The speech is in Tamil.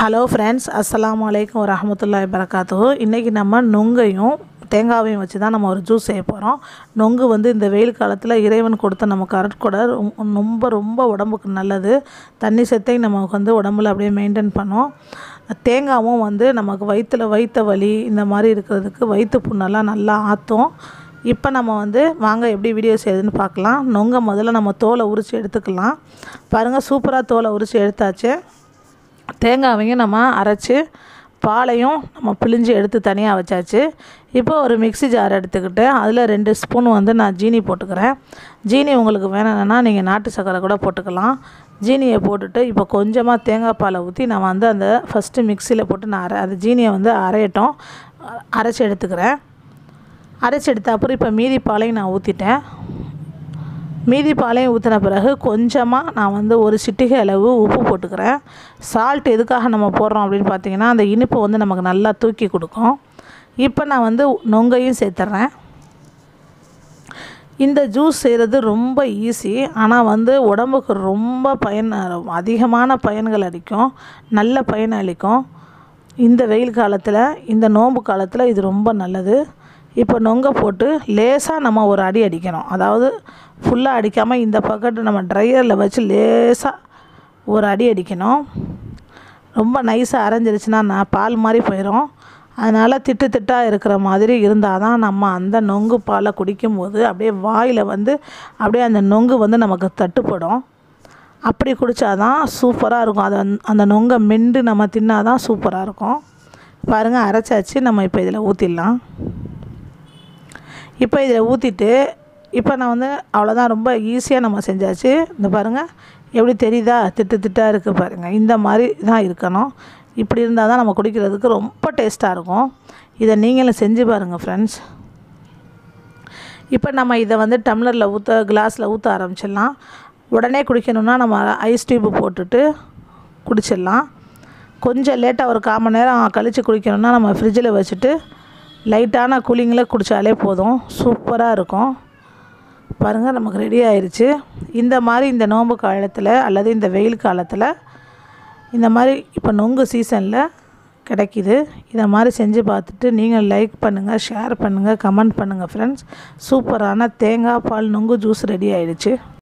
ஹலோ ஃப்ரெண்ட்ஸ் அஸ்ஸலாமு அலைக்கும் வரஹமத்துல்லாஹி வரகாத்துஹு இன்றைக்கி நம்ம நொங்கையும் தேங்காவையும் வச்சு தான் நம்ம ஒரு ஜூஸ் செய்ய போகிறோம் நொங்கு வந்து இந்த வெயில் காலத்தில் இறைவன் கொடுத்த நமக்கு அருட்கொடை ரொம்- ரொம்ப ரொம்ப உடம்புக்கு நல்லது தண்ணி சத்தையும் நமக்கு வந்து உடம்புல அப்படியே மெயின்டைன் பண்ணும் தேங்காவும் வந்து நமக்கு வயிற்றில் வயிற்று வலி இந்த மாதிரி இருக்கிறதுக்கு வயிற்று புண்ணெல்லாம் நல்லா ஆற்றும் இப்போ நம்ம வந்து வாங்க எப்படி வீடியோ செய்யுதுன்னு பார்க்கலாம் நொங்கை முதல்ல நம்ம தோலை உரித்து எடுத்துக்கலாம் பாருங்கள் சூப்பராக தோலை உரித்து எடுத்தாச்சு தேங்காவையும் நம்ம அரைச்சி பாலையும் நம்ம பிழிஞ்சு எடுத்து தனியாக வச்சாச்சு இப்போ ஒரு மிக்ஸி ஜார் எடுத்துக்கிட்டு அதில் ரெண்டு ஸ்பூன் வந்து நான் ஜீனி போட்டுக்கிறேன் ஜீனி உங்களுக்கு வேணும்னா நீங்கள் நாட்டு சர்க்கரை கூட போட்டுக்கலாம் ஜீனியை போட்டுட்டு இப்போ கொஞ்சமாக தேங்காய் பாலை ஊற்றி நான் வந்து அந்த ஃபஸ்ட்டு மிக்சியில் போட்டு நான் அரை அந்த ஜீனியை வந்து அரையட்டும் அ- அரைச்சி எடுத்துக்கிறேன் அரைச்சி எடுத்த அப்புறம் இப்போ மீதி பாலையும் நான் ஊற்றிட்டேன் மீதி பாலையும் ஊற்றின பிறகு கொஞ்சமாக நான் வந்து ஒரு சிட்டிகை அளவு உப்பு போட்டுக்கிறேன் சால்ட் எதுக்காக நம்ம போடுறோம் அப்படின்னு பார்த்தீங்கன்னா அந்த இனிப்பு வந்து நமக்கு நல்லா தூக்கி கொடுக்கும் இப்போ நான் வந்து நொங்கையும் சேர்த்துட்றேன் இந்த ஜூஸ் செய்கிறது ரொம்ப ஈஸி ஆனால் வந்து உடம்புக்கு ரொம்ப பயன் அதிகமான பயன்கள் அளிக்கும் நல்ல பயன் அளிக்கும் இந்த வெயில் காலத்தில் இந்த நோன்பு காலத்தில் இது ரொம்ப நல்லது இப்போ நொங்க போட்டு லேசாக நம்ம ஒரு அடி அடிக்கணும் அதாவது ஃபுல்லாக அடிக்காமல் இந்த பக்கத்து நம்ம ட்ரையரில் வச்சு லேசாக ஒரு அடி அடிக்கணும் ரொம்ப நைஸாக அரைஞ்சிருச்சுன்னா நான் பால் மாதிரி போயிடும் அதனால் திட்டு திட்டாக இருக்கிற மாதிரி இருந்தால் தான் நம்ம அந்த நொங்கு பாலை குடிக்கும்போது அப்படியே வாயில் வந்து அப்படியே அந்த நொங்கு வந்து நமக்கு தட்டுப்படும் அப்படி குடித்தாதான் சூப்பராக இருக்கும் அதை வந்து- அந்த நொங்கை மெண்டு நம்ம தின்னாதான் சூப்பராக இருக்கும் பாருங்கள் அரைச்சாச்சு நம்ம இப்போ இதில் ஊற்றிடலாம் இப்போ இதில் ஊற்றிட்டு இப்போ நான் வந்து அவ்வளோதான் ரொம்ப ஈஸியாக நம்ம செஞ்சாச்சு இந்த பாருங்கள் எப்படி தெரியுதா திட்டு திட்டாக இருக்குது பாருங்கள் இந்த மாதிரி தான் இருக்கணும் இப்படி இருந்தால் தான் நம்ம குடிக்கிறதுக்கு ரொம்ப டேஸ்ட்டாக இருக்கும் இதை நீங்களும் செஞ்சு பாருங்கள் ஃப்ரெண்ட்ஸ் இப்போ நம்ம இதை வந்து டம்ளரில் ஊற்ற கிளாஸில் ஊற்ற ஆரம்பிச்சிடலாம் உடனே குடிக்கணும்னா நம்ம ஐஸ் டியூப் போட்டுட்டு குடிச்சிடலாம் கொஞ்சம் லேட்டாக ஒரு கால் மணி நேரம் கழித்து குடிக்கணும்னா நம்ம ஃப்ரிட்ஜில் வச்சுட்டு லைட்டான கூலிங்கில் குடித்தாலே போதும் சூப்பராக இருக்கும் பாருங்கள் நமக்கு ரெடி ஆயிருச்சு இந்த மாதிரி இந்த நோன்பு காலத்தில் அல்லது இந்த வெயில் காலத்தில் இந்த மாதிரி இப்போ நொங்கு சீசனில் கிடைக்கிது இதை மாதிரி செஞ்சு பார்த்துட்டு நீங்கள் லைக் பண்ணுங்கள் ஷேர் பண்ணுங்கள் கமெண்ட் பண்ணுங்கள் ஃப்ரெண்ட்ஸ் சூப்பரான தேங்காய் பால் நொங்கு ஜூஸ் ரெடி ஆயிடுச்சு